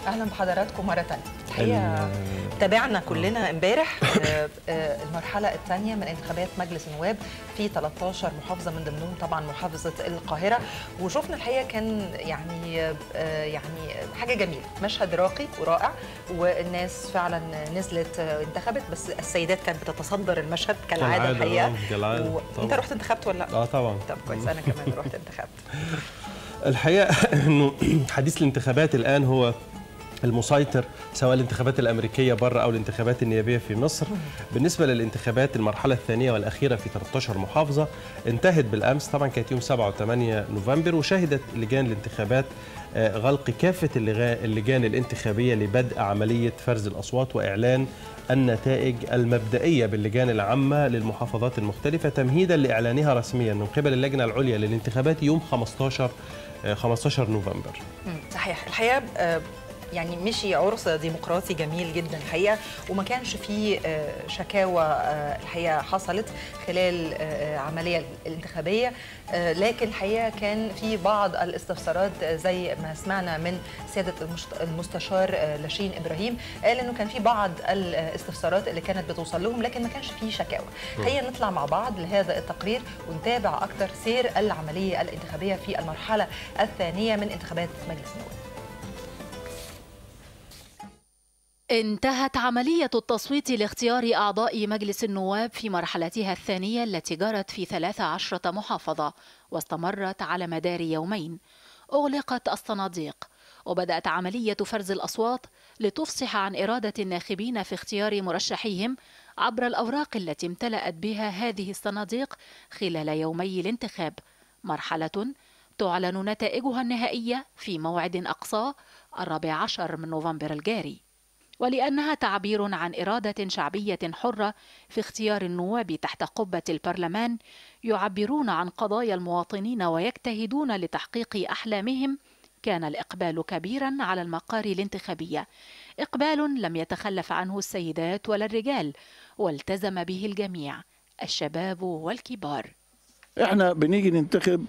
اهلا بحضراتكم مره ثانيه الحقيقه تابعنا كلنا امبارح آه، آه، المرحله الثانيه من انتخابات مجلس النواب في 13 محافظه من ضمنهم طبعا محافظه القاهره وشفنا الحقيقه كان يعني آه، يعني حاجه جميله مشهد راقي ورائع والناس فعلا نزلت آه، انتخبت بس السيدات كانت بتتصدر المشهد كالعاده كالعادة، الحقيقه آه، كالعادة، و... انت طبعاً. رحت انتخبت ولا لا؟ اه طبعا طب كويس انا كمان رحت انتخبت الحقيقه انه حديث الانتخابات الان هو المسيطر سواء الانتخابات الامريكيه بره او الانتخابات النيابيه في مصر بالنسبه للانتخابات المرحله الثانيه والاخيره في 13 محافظه انتهت بالامس طبعا كانت يوم 7 و8 نوفمبر وشهدت لجان الانتخابات آه، غلق كافه اللغا- اللجان الانتخابيه لبدء عمليه فرز الاصوات واعلان النتائج المبدئيه باللجان العامه للمحافظات المختلفه تمهيدا لاعلانها رسميا من قبل اللجنه العليا للانتخابات يوم 15 آه، 15 نوفمبر مم، صحيح الحقيقه آه، يعني مشي عرس ديمقراطي جميل جدا الحقيقه وما كانش فيه آه، شكاوى آه، الحقيقه حصلت خلال آه، العمليه الانتخابيه آه، لكن الحقيقه كان في بعض الاستفسارات آه، زي ما سمعنا من سياده المشت- المستشار آه، لاشين ابراهيم قال انه كان في بعض الاستفسارات اللي كانت بتوصل لهم لكن ما كانش فيه شكاوى خلينا نطلع مع بعض لهذا التقرير ونتابع اكثر سير العمليه الانتخابيه في المرحله الثانيه من انتخابات مجلس النواب انتهت عملية التصويت لاختيار أعضاء مجلس النواب في مرحلتها الثانية التي جرت في 13 محافظة واستمرت على مدار يومين أغلقت الصناديق وبدأت عملية فرز الأصوات لتفصح عن إرادة الناخبين في اختيار مرشحيهم عبر الأوراق التي امتلأت بها هذه الصناديق خلال يومي الانتخاب مرحلة تعلن نتائجها النهائية في موعد أقصى الرابع عشر من نوفمبر الجاري ولأنها تعبير عن إرادة شعبية حرة في اختيار النواب تحت قبة البرلمان يعبرون عن قضايا المواطنين ويجتهدون لتحقيق أحلامهم كان الإقبال كبيرا على المقار الانتخابية إقبال لم يتخلف عنه السيدات ولا الرجال والتزم به الجميع الشباب والكبار احنا بنيجي ننتخب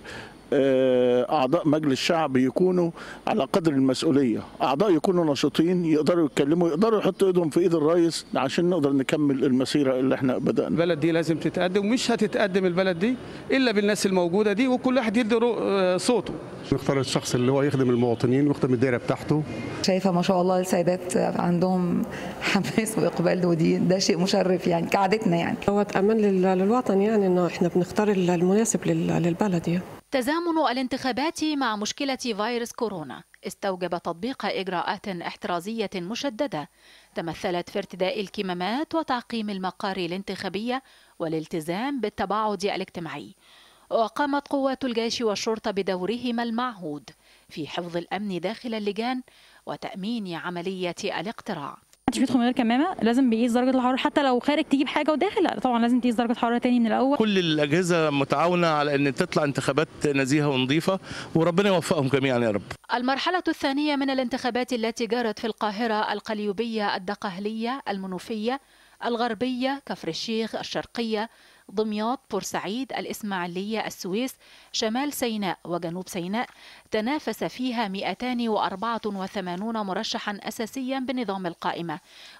آه، اعضاء مجلس الشعب يكونوا على قدر المسؤوليه اعضاء يكونوا نشيطين يقدروا يتكلموا يقدروا يحطوا ايدهم في ايد الرئيس عشان نقدر نكمل المسيره اللي احنا بدانا البلد دي لازم تتقدم ومش هتتقدم البلد دي الا بالناس الموجوده دي وكل واحد يدي رو- آه، صوته نختار الشخص اللي هو يخدم المواطنين ويخدم الدائره بتاعته شايفه ما شاء الله السيدات عندهم حماس واقبال ودي ده شيء مشرف يعني كعادتنا يعني هو امان لل- للوطن يعني انه احنا بنختار المناسب لل- للبلد يعني تزامن الانتخابات مع مشكلة فيروس كورونا استوجب تطبيق إجراءات احترازية مشددة تمثلت في ارتداء الكمامات وتعقيم المقار الانتخابية والالتزام بالتباعد الاجتماعي وقامت قوات الجيش والشرطة بدورهما المعهود في حفظ الأمن داخل اللجان وتأمين عملية الاقتراع محدش بيدخل من غير كمامه لازم بيقيس درجه الحراره حتى لو خارج تجيب حاجه وداخل لا طبعا لازم تقيس درجه الحراره تاني من الاول كل الاجهزه متعاونه على ان تطلع انتخابات نزيهه ونظيفه وربنا يوفقهم جميعا يا رب المرحلة الثانية من الانتخابات التي جرت في القاهرة القليوبية الدقهلية المنوفية الغربية كفر الشيخ الشرقية دمياط بورسعيد الإسماعيلية السويس شمال سيناء وجنوب سيناء تنافس فيها 284 مرشحا أساسيا بنظام القائمة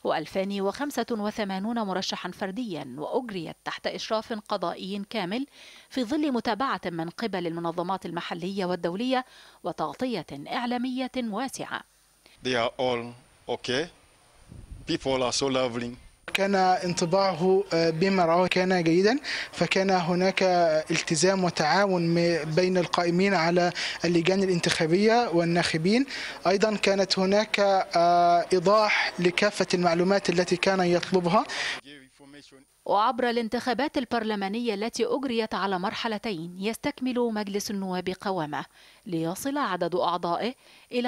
و2085 مرشحا فرديا وأجريت تحت إشراف قضائي كامل في ظل متابعة من قبل المنظمات المحلية والدولية وتغطية إعلامية واسعة They are all okay. People are so lovely. كان انطباعه بما رأى كان جيدا فكان هناك التزام وتعاون م- بين القائمين على اللجان الانتخابية والناخبين أيضا كانت هناك آه، إيضاح لكافة المعلومات التي كان يطلبها وعبر الانتخابات البرلمانية التي أجريت على مرحلتين يستكمل مجلس النواب قوامه ليصل عدد أعضائه إلى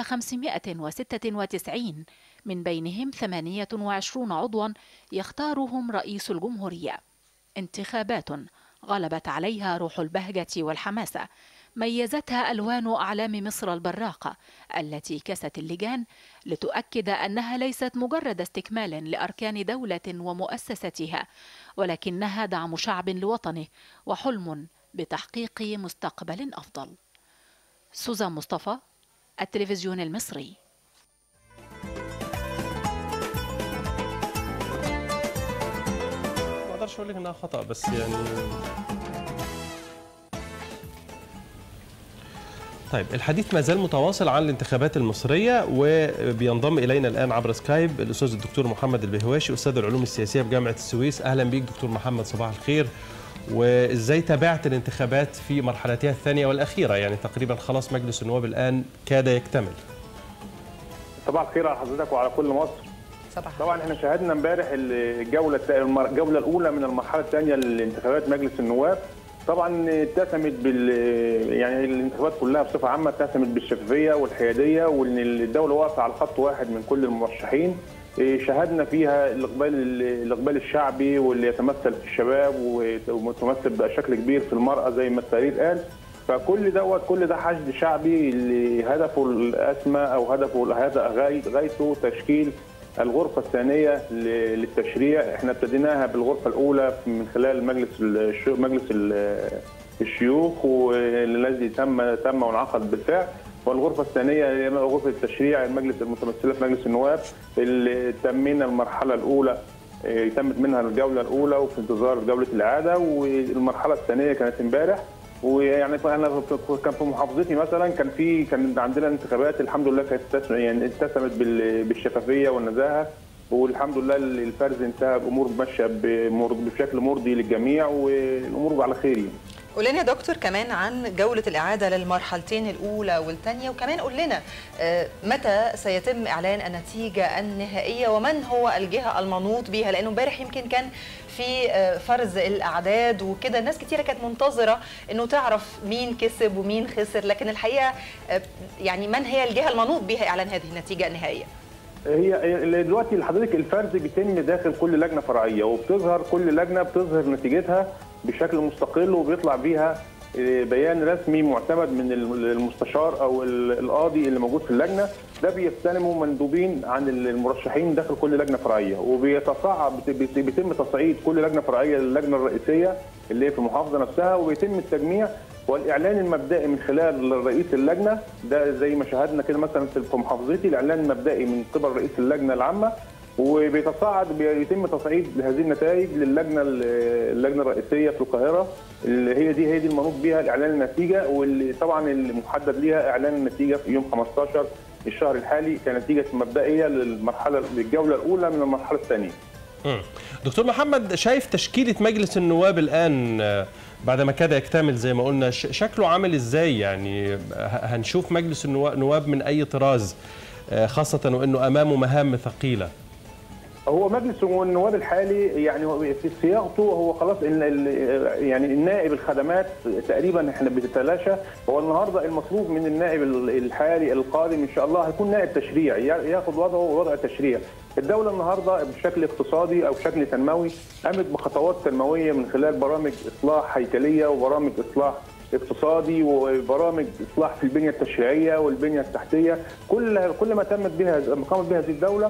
596 من بينهم 28 عضوا يختارهم رئيس الجمهورية انتخابات غلبت عليها روح البهجة والحماسة ميزتها ألوان أعلام مصر البراقة التي كست اللجان لتؤكد أنها ليست مجرد استكمال لأركان دولة ومؤسستها ولكنها دعم شعب لوطنه وحلم بتحقيق مستقبل أفضل سوزان مصطفى التلفزيون المصري اقدرش اقول لك انها خطا بس يعني طيب الحديث ما زال متواصل عن الانتخابات المصريه وبينضم الينا الان عبر سكايب الاستاذ الدكتور محمد البهواشي استاذ العلوم السياسيه بجامعه السويس اهلا بيك دكتور محمد صباح الخير وازاي تابعت الانتخابات في مرحلتها الثانيه والاخيره يعني تقريبا خلاص مجلس النواب الان كاد يكتمل صباح الخير على حضرتك وعلى كل مصر صباح طبعا احنا شاهدنا امبارح الجوله الجوله الاولى من المرحله الثانيه لانتخابات مجلس النواب طبعا اتسمت بال يعني الانتخابات كلها بصفه عامه اتسمت بالشفافيه والحياديه وان الدوله واقفه على خط واحد من كل المرشحين شاهدنا فيها الاقبال الاقبال الشعبي واللي يتمثل في الشباب ومتمثل بشكل كبير في المراه زي ما التقرير قال فكل دوت كل ده حشد شعبي اللي هدفه الاسمى او هدفه غايته تشكيل الغرفه الثانيه للتشريع احنا ابتديناها بالغرفه الاولى من خلال مجلس مجلس الشيوخ والذي تم تم وانعقد بالفعل والغرفه الثانيه هي غرفه التشريع المجلس المتمثله في مجلس النواب اللي تمينا المرحله الاولى تمت منها الجوله الاولى وفي انتظار جوله الاعاده والمرحله الثانيه كانت امبارح ويعني انا كان في محافظتي مثلا كان في كان عندنا انتخابات الحمد لله كانت يعني اتسمت بالشفافيه والنزاهه والحمد لله الفرز انتهى بامور ماشيه بشكل مرضي للجميع والامور على خير يعني. قول لنا يا دكتور كمان عن جولة الإعادة للمرحلتين الأولى والثانية وكمان قول لنا متى سيتم إعلان النتيجة النهائية ومن هو الجهة المنوط بها لأنه امبارح يمكن كان في فرز الأعداد وكده الناس كتيرة كانت منتظرة أنه تعرف مين كسب ومين خسر لكن الحقيقة يعني من هي الجهة المنوط بها إعلان هذه النتيجة النهائية؟ هي دلوقتي لحضرتك الفرز بيتم داخل كل لجنه فرعيه وبتظهر كل لجنه بتظهر نتيجتها بشكل مستقل وبيطلع بيها بيان رسمي معتمد من المستشار او القاضي اللي موجود في اللجنه ده بيستلمه مندوبين عن المرشحين داخل كل لجنه فرعيه وبيتصعب بيتم تصعيد كل لجنه فرعيه للجنه الرئيسيه اللي هي في المحافظه نفسها وبيتم التجميع والاعلان المبدئي من خلال رئيس اللجنه ده زي ما شاهدنا كده مثلا في محافظتي الاعلان المبدئي من قبل رئيس اللجنه العامه وبيتصاعد بيتم تصعيد هذه النتائج للجنه اللجنه الرئيسيه في القاهره اللي هي دي هي دي المنوط بها اعلان النتيجه واللي طبعا المحدد ليها اعلان النتيجه في يوم 15 الشهر الحالي كنتيجه مبدئيه للمرحله للجوله الاولى من المرحله الثانيه. دكتور محمد شايف تشكيله مجلس النواب الان بعد ما كاد يكتمل زي ما قلنا شكله عامل ازاي يعني هنشوف مجلس النواب من اي طراز خاصه وانه امامه مهام ثقيله. هو مجلس النواب الحالي يعني في صياغته هو خلاص يعني النائب الخدمات تقريبا احنا بتتلاشى هو النهارده المطلوب من النائب الحالي القادم ان شاء الله هيكون نائب تشريع ياخذ وضعه وضع تشريع الدوله النهارده بشكل اقتصادي او بشكل تنموي قامت بخطوات تنمويه من خلال برامج اصلاح هيكليه وبرامج اصلاح اقتصادي وبرامج اصلاح في البنيه التشريعيه والبنيه التحتيه كل كل ما تمت بها ما قامت بها هذه الدوله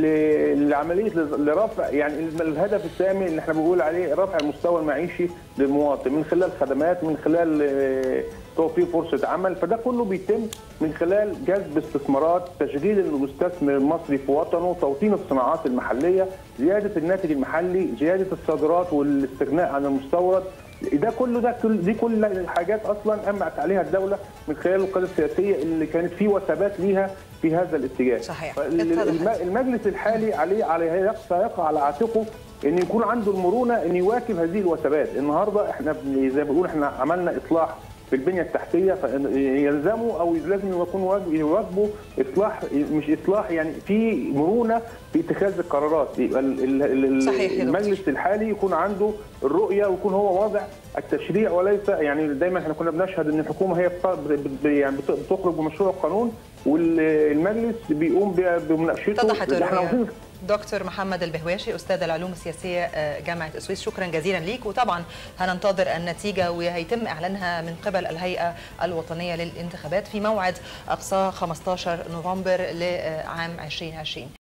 لعمليه لرفع يعني الهدف السامي اللي احنا بنقول عليه رفع المستوى المعيشي للمواطن من خلال خدمات من خلال توفير فرصه عمل فده كله بيتم من خلال جذب استثمارات تشغيل المستثمر المصري في وطنه توطين الصناعات المحليه زياده الناتج المحلي زياده الصادرات والاستغناء عن المستورد ده كله ده كل دي كل الحاجات اصلا امعت عليها الدوله من خلال القياده السياسيه اللي كانت في وثبات ليها في هذا الاتجاه. صحيح. المجلس الحالي عليه عليه سيقع على عاتقه ان يكون عنده المرونه ان يواكب هذه الوثبات، النهارده احنا زي ما بنقول احنا عملنا اصلاح في البنيه التحتيه فيلزموا او لازم يكون يواجبوا اصلاح مش اصلاح يعني في مرونه في اتخاذ القرارات يبقى صحيح المجلس الحالي يكون عنده الرؤيه ويكون هو واضع التشريع وليس يعني دايما احنا كنا بنشهد ان الحكومه هي يعني بتخرج بمشروع قانون والمجلس بيقوم بمناقشته اتضحت الرؤيه دكتور محمد البهواشي استاذ العلوم السياسيه جامعه السويس شكرا جزيلا ليك وطبعا هننتظر النتيجه وهيتم اعلانها من قبل الهيئه الوطنيه للانتخابات في موعد اقصى 15 نوفمبر لعام 2020